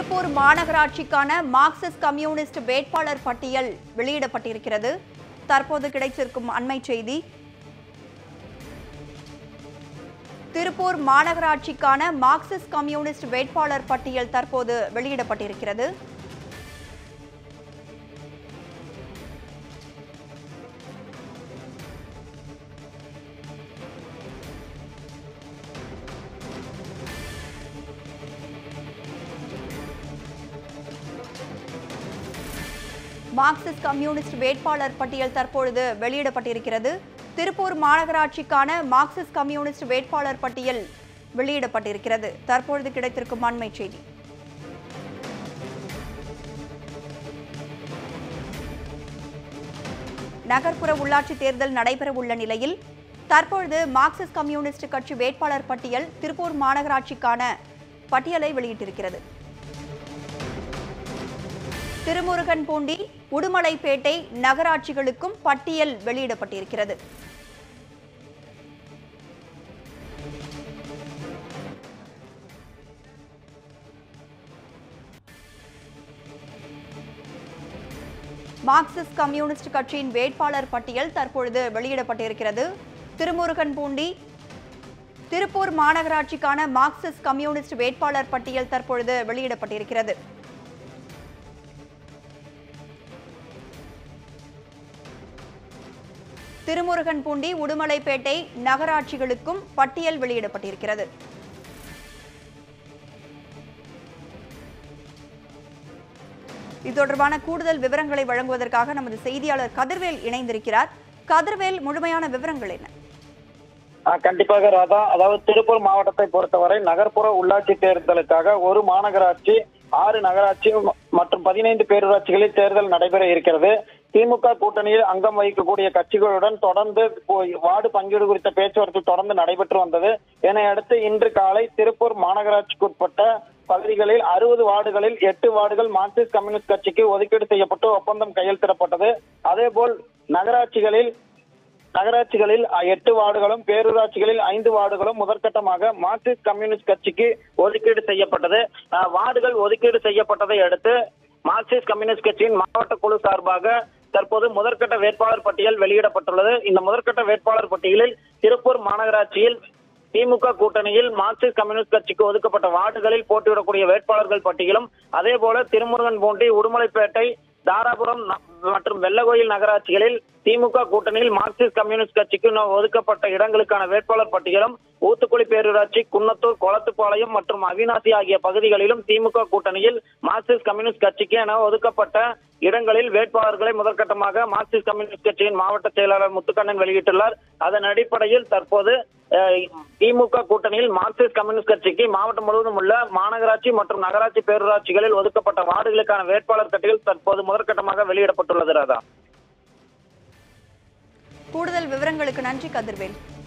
திருப்பூர் மாநகராட்சிக்கான Marxist communist வேட்பாளர் பட்டியல் வெளியிடப்பட்டிருக்கிறது தற்போது கிடைத்திருக்கும் அண்மை செய்தி திருப்பூர் மாநகராட்சிக்கான மார்க்சிஸ்ட் கம்யூனிஸ்ட் வேட்பாளர் பட்டியல் தற்போது வெளியிடப்பட்டிருக்கிறது மார்க்சிஸ்ட் கம்யூனிஸ்ட் வேட்பாளர் பட்டியல் தற்பொழுது வெளியிடப்பட்டிருக்கிறது திருப்பூர் மாநகராட்சிக்கான மார்க்சிஸ்ட் கம்யூனிஸ்ட் வேட்பாளர் பட்டியல் வெளியிடப்பட்டிருக்கிறது தற்பொழுது கிடைத்திருக்கும் அண்மை செய்தி நகர்ப்புற உள்ளாட்சி தேர்தல் நடைபெறவுள்ள நிலையில் தற்பொழுது மார்க்சிஸ்ட் கம்யூனிஸ்ட் கட்சி வேட்பாளர் பட்டியல் திருப்பூர் மாநகராட்சிக்கான பட்டியலை வெளியிட்டிருக்கிறது திருமுருகன்பூண்டி உடுமலைப்பேட்டை நகராட்சிகளுக்கும் பட்டியல் வெளியிடப்பட்டிருக்கிறது மார்க்சிஸ்ட் கம்யூனிஸ்ட் கட்சியின் வேட்பாளர் பட்டியல் தற்பொழுது வெளியிடப்பட்டிருக்கிறது திருமுருகன்பூண்டி திருப்பூர் மாநகராட்சிக்கான மார்க்சிஸ்ட் கம்யூனிஸ்ட் வேட்பாளர் பட்டியல் தற்பொழுது வெளியிடப்பட்டிருக்கிறது திருமுருகன்பூண்டி உடுமலைப்பேட்டை நகராட்சிகளுக்கும் பட்டியல் வெளியிடப்பட்டிருக்கிறது இது தொடர்பான கூடுதல் விவரங்களை வழங்குவதற்காக நமது செய்தியாளர் கதிர்வேல் இணைந்திருக்கிறார் கதிர்வேல் முழுமையான விவரங்கள் என்ன ஆ, கண்டிப்பாக ராதா அதாவது திருப்பூர் மாவட்டத்தை பொறுத்தவரை நகர்ப்புற உள்ளாட்சி தேர்தலுக்காக ஒரு மாநகராட்சி ஆறு நகராட்சி ம- மற்றும் பதினைந்து பேரூராட்சிகளில் தேர்தல் நடைபெற இருக்கிறது திமுக கூட்டணியில் அங்கம் வகிக்கக்கூடிய கட்சிகளுடன் தொடர்ந்து போய் வார்டு பங்கீடு குறித்த பேச்சுவார்த்தை தொடர்ந்து நடைபெற்று வந்தது இதனை அடுத்து இன்று காலை திருப்பூர் மாநகராட்சிக்குட்பட்ட பகுதிகளில் அறுபது வார்டுகளில் எட்டு வார்டுகள் மார்க்சிஸ்ட் கம்யூனிஸ்ட் கட்சிக்கு ஒதுக்கீடு செய்யப்பட்டு ஒப்பந்தம் கையெழுத்திடப்பட்டது அதேபோல் நகராட்சிகளில் நகராட்சிகளில் அ, எட்டு வார்டுகளும் பேரூராட்சிகளில் ஐந்து வார்டுகளும் முதற்கட்டமாக மார்க்சிஸ்ட் கம்யூனிஸ்ட் கட்சிக்கு ஒதுக்கீடு செய்யப்பட்டது அ, வார்டுகள் ஒதுக்கீடு செய்யப்பட்டதை அடுத்து மார்க்சிஸ்ட் கம்யூனிஸ்ட் கட்சியின் மாவட்ட குழு சார்பாக தற்போது முதற்கட்ட வேட்பாளர் பட்டியல் வெளியிடப்பட்டுள்ளது இந்த முதற்கட்ட வேட்பாளர் பட்டியலில் திருப்பூர் மாநகராட்சியில் திமுக கூட்டணியில் மார்க்சிஸ்ட் கம்யூனிஸ்ட் கட்சிக்கு ஒதுக்கப்பட்ட வார்டுகளில் போட்டியிடக்கூடிய வேட்பாளர்கள் பட்டியலும் அதே போல திருமுருகன் பூண்டி உடுமலைப்பேட்டை தாராபுரம் ந- மற்றும் வெள்ளகோயில் நகராட்சிகளில் திமுக கூட்டணியில் மார்க்சிஸ்ட் கம்யூனிஸ்ட் கட்சிக்கு ந- ஒதுக்கப்பட்ட இடங்களுக்கான வேட்பாளர் பட்டியலும் ஊத்துக்குளி பேரூராட்சி குன்னத்தூர் கொளத்துப்பாளையம் மற்றும் அவினாசி ஆகிய பகுதிகளிலும் திமுக கூட்டணியில் மார்க்சிஸ்ட் கம்யூனிஸ்ட் கட்சிக்கு என ஒதுக்கப்பட்ட இடங்களில் வேட்பாளர்களை முதற்கட்டமாக மார்க்சிஸ்ட் கம்யூனிஸ்ட் கட்சியின் மாவட்ட செயலாளர் முத்துக்கண்ணன் வெளியிட்டுள்ளார் அதன் அடிப்படையில் தற்போது அஹ், திமுக கூட்டணியில் மார்க்சிஸ்ட் கம்யூனிஸ்ட் கட்சிக்கு மாவட்டம் முழுவதும் உள்ள மாநகராட்சி மற்றும் நகராட்சி பேரூராட்சிகளில் ஒதுக்கப்பட்ட வார்டுகளுக்கான வேட்பாளர் பட்டியல் தற்போது முதற்கட்டமாக வெளியிடப்பட்டுள்ளது ராதா கூடுதல் விவரங்களுக்கு நன்றி கதிர்வேல்